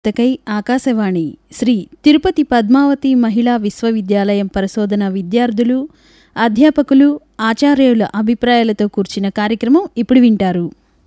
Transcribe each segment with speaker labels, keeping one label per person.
Speaker 1: తకై ఆకాశవాణి శ్రీ తిరుపతి పద్మావతి మహిళా విశ్వవిద్యాలయం పరిశోధన విద్యార్థులు అధ్యాపకులు ఆచార్యుల అభిప్రాయాలతో కూర్చిన కార్యక్రమం ఇప్పుడు వింటారు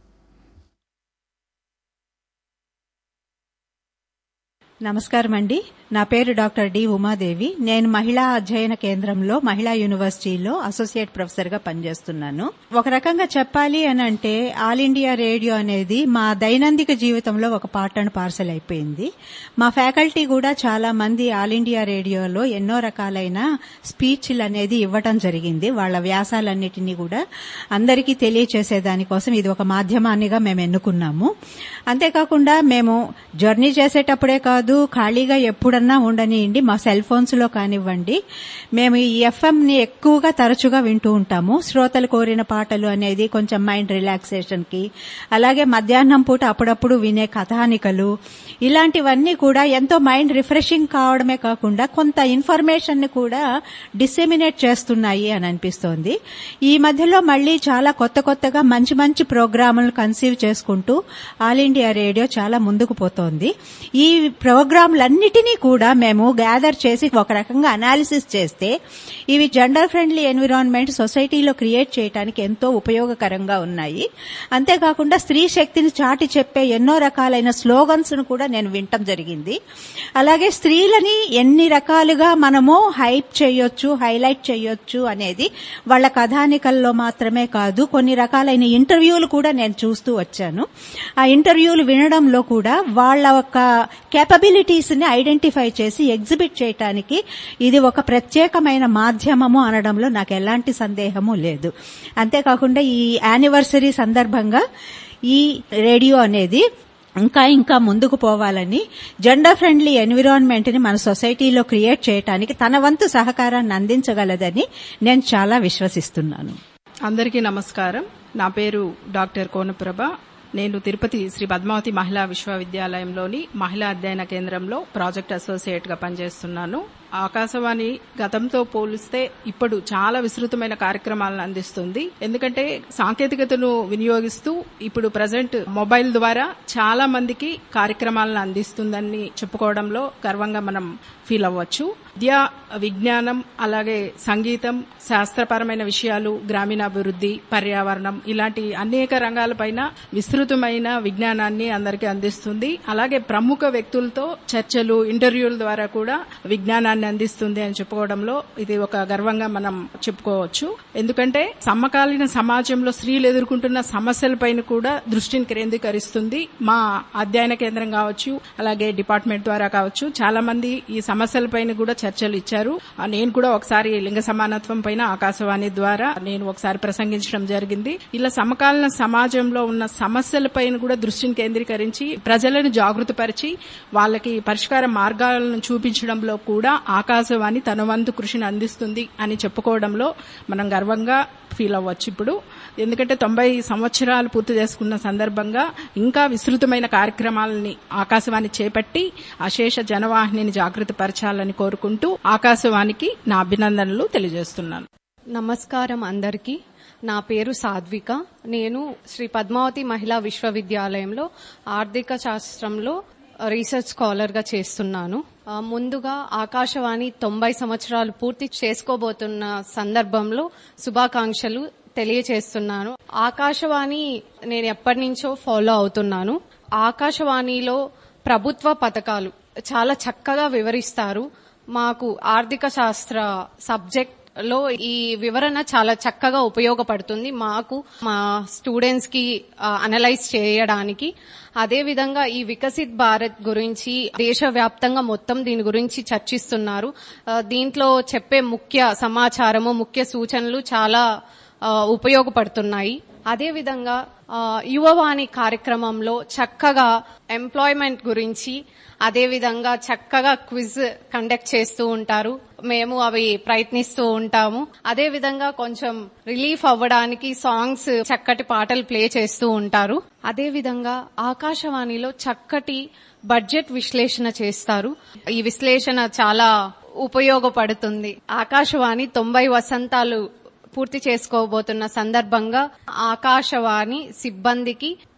Speaker 2: నమస్కారం అండి నా పేరు డాక్టర్ డి ఉమాదేవి నేను మహిళా అధ్యయన కేంద్రంలో మహిళా యూనివర్సిటీలో అసోసియేట్ ప్రొఫెసర్ గా పనిచేస్తున్నాను ఒక రకంగా చెప్పాలి అని అంటే ఆల్ ఇండియా రేడియో అనేది మా దైనందిక జీవితంలో ఒక పార్ట్ అండ్ పార్సల్ అయిపోయింది మా ఫ్యాకల్టీ కూడా చాలా మంది ఆల్ ఇండియా రేడియోలో ఎన్నో రకాలైన స్పీచ్లు అనేది ఇవ్వటం జరిగింది వాళ్ళ వ్యాసాలన్నిటినీ కూడా అందరికీ తెలియచేసే దానికోసం ఇది ఒక మాధ్యమాన్నిగా మేము ఎన్నుకున్నాము అంతేకాకుండా మేము జర్నీ చేసేటప్పుడే కాదు ఖాళీగా ఎప్పుడన్నా ఉండనియండి మా సెల్ ఫోన్స్ లో కానివ్వండి మేము ఈ ఎఫ్ఎం ని ఎక్కువగా తరచుగా వింటూ ఉంటాము శ్రోతలు కోరిన పాటలు అనేది కొంచెం మైండ్ రిలాక్సేషన్ కి అలాగే మధ్యాహ్నం పూట అప్పుడప్పుడు వినే కథానికలు ఇలాంటివన్నీ కూడా ఎంతో మైండ్ రిఫ్రెషింగ్ కావడమే కాకుండా కొంత ఇన్ఫర్మేషన్ ని కూడా డిసెమినేట్ చేస్తున్నాయి అని అనిపిస్తోంది ఈ మధ్యలో మళ్ళీ చాలా కొత్త కొత్తగా మంచి మంచి ప్రోగ్రాములు కన్సీవ్ చేసుకుంటూ ఆల్ ఇండియా రేడియో చాలా ముందుకు పోతోంది ఈ ప్రోగ్రాంలన్నిటినీ కూడా మేము గ్యాదర్ చేసి ఒక రకంగా అనాలిసిస్ చేస్తే ఇవి జెండర్ ఫ్రెండ్లీ ఎన్విరాన్మెంట్ సొసైటీలో క్రియేట్ చేయడానికి ఎంతో ఉపయోగకరంగా ఉన్నాయి అంతేకాకుండా స్త్రీ శక్తిని చాటి చెప్పే ఎన్నో రకాలైన స్లోగన్స్ ను కూడా నేను వినటం జరిగింది అలాగే స్త్రీలని ఎన్ని రకాలుగా మనము హైప్ చేయొచ్చు హైలైట్ చేయొచ్చు అనేది వాళ్ళ కథానికల్లో మాత్రమే కాదు కొన్ని రకాలైన ఇంటర్వ్యూలు కూడా నేను చూస్తూ వచ్చాను ఆ ఇంటర్వ్యూలు వినడంలో కూడా వాళ్ళ ఒక కేపబిలిటీస్ ని ఐడెంటిఫై చేసి ఎగ్జిబిట్ చేయటానికి ఇది ఒక ప్రత్యేకమైన మాధ్యమము అనడంలో నాకు ఎలాంటి సందేహము లేదు అంతేకాకుండా ఈ యానివర్సరీ సందర్భంగా ఈ రేడియో అనేది ఇంకా ఇంకా ముందుకు పోవాలని జెండర్ ఫ్రెండ్లీ ఎన్విరాన్మెంట్ ని మన సొసైటీలో క్రియేట్ చేయడానికి తన వంతు సహకారాన్ని అందించగలదని నేను చాలా విశ్వసిస్తున్నాను
Speaker 3: అందరికీ నమస్కారం నా పేరు డాక్టర్ కోనప్రభ నేను తిరుపతి శ్రీ పద్మావతి మహిళా విశ్వవిద్యాలయంలోని మహిళా అధ్యయన కేంద్రంలో ప్రాజెక్ట్ అసోసియేట్ గా పనిచేస్తున్నాను ఆకాశవాణి గతంతో పోలిస్తే ఇప్పుడు చాలా విస్తృతమైన కార్యక్రమాలను అందిస్తుంది ఎందుకంటే సాంకేతికతను వినియోగిస్తూ ఇప్పుడు ప్రజెంట్ మొబైల్ ద్వారా చాలా మందికి కార్యక్రమాలను అందిస్తుందని చెప్పుకోవడంలో గర్వంగా మనం ఫీల్ అవ్వచ్చు విద్య విజ్ఞానం అలాగే సంగీతం శాస్త్రపరమైన విషయాలు గ్రామీణాభివృద్ధి పర్యావరణం ఇలాంటి అనేక రంగాలపైన విస్తృతమైన విజ్ఞానాన్ని అందరికీ అందిస్తుంది అలాగే ప్రముఖ వ్యక్తులతో చర్చలు ఇంటర్వ్యూల ద్వారా కూడా విజ్ఞానాన్ని అందిస్తుంది అని చెప్పుకోవడంలో ఇది ఒక గర్వంగా మనం చెప్పుకోవచ్చు ఎందుకంటే సమకాలీన సమాజంలో స్త్రీలు ఎదుర్కొంటున్న సమస్యలపైన కూడా దృష్టిని కేంద్రీకరిస్తుంది మా అధ్యయన కేంద్రం కావచ్చు అలాగే డిపార్ట్మెంట్ ద్వారా కావచ్చు చాలా మంది ఈ సమస్యలపైన కూడా చర్చలు ఇచ్చారు నేను కూడా ఒకసారి లింగ సమానత్వం పైన ఆకాశవాణి ద్వారా నేను ఒకసారి ప్రసంగించడం జరిగింది ఇలా సమకాలీన సమాజంలో ఉన్న సమస్యలపైన కూడా దృష్టిని కేంద్రీకరించి ప్రజలను జాగృతపరిచి వాళ్ళకి పరిష్కార మార్గాలను చూపించడంలో కూడా ఆకాశవాణి తన వంతు కృషిని అందిస్తుంది అని చెప్పుకోవడంలో మనం గర్వంగా ఫీల్ అవ్వచ్చు ఇప్పుడు ఎందుకంటే తొంభై సంవత్సరాలు పూర్తి చేసుకున్న సందర్భంగా ఇంకా విస్తృతమైన కార్యక్రమాలని ఆకాశవాణి చేపట్టి అశేష జనవాహినిని జాగృతపరచాలని కోరుకుంటూ ఆకాశవాణికి నా అభినందనలు తెలియజేస్తున్నాను
Speaker 4: నమస్కారం అందరికీ నా పేరు సాధ్విక నేను శ్రీ పద్మావతి మహిళా విశ్వవిద్యాలయంలో ఆర్థిక శాస్త్రంలో రీసెర్చ్ స్కాలర్ గా చేస్తున్నాను ముందుగా ఆకాశవాణి తొంభై సంవత్సరాలు పూర్తి చేసుకోబోతున్న సందర్భంలో శుభాకాంక్షలు తెలియచేస్తున్నాను ఆకాశవాణి నేను ఎప్పటి నుంచో ఫాలో అవుతున్నాను ఆకాశవాణిలో ప్రభుత్వ పథకాలు చాలా చక్కగా వివరిస్తారు మాకు ఆర్థిక శాస్త్ర సబ్జెక్ట్ లో ఈ వివరణ చాలా చక్కగా ఉపయోగపడుతుంది మాకు మా స్టూడెంట్స్ కి అనలైజ్ చేయడానికి అదే విధంగా ఈ వికసిత్ భారత్ గురించి దేశవ్యాప్తంగా మొత్తం దీని గురించి చర్చిస్తున్నారు దీంట్లో చెప్పే ముఖ్య సమాచారము ముఖ్య సూచనలు చాలా ఉపయోగపడుతున్నాయి అదేవిధంగా యువవాణి కార్యక్రమంలో చక్కగా ఎంప్లాయ్మెంట్ గురించి అదేవిధంగా చక్కగా క్విజ్ కండక్ట్ చేస్తూ ఉంటారు మేము అవి ప్రయత్నిస్తూ ఉంటాము అదే విధంగా కొంచెం రిలీఫ్ అవ్వడానికి సాంగ్స్ చక్కటి పాటలు ప్లే చేస్తూ ఉంటారు అదే విధంగా ఆకాశవాణిలో చక్కటి బడ్జెట్ విశ్లేషణ చేస్తారు ఈ విశ్లేషణ చాలా ఉపయోగపడుతుంది ఆకాశవాణి తొంభై వసంతాలు పూర్తి చేసుకోబోతున్న సందర్భంగా ఆకాశవాణి సిబ్బందికి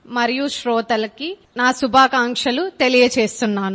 Speaker 4: మరియు శ్రోతలకి నా శుభాకాంక్షలు తెలియచేస్తున్నాను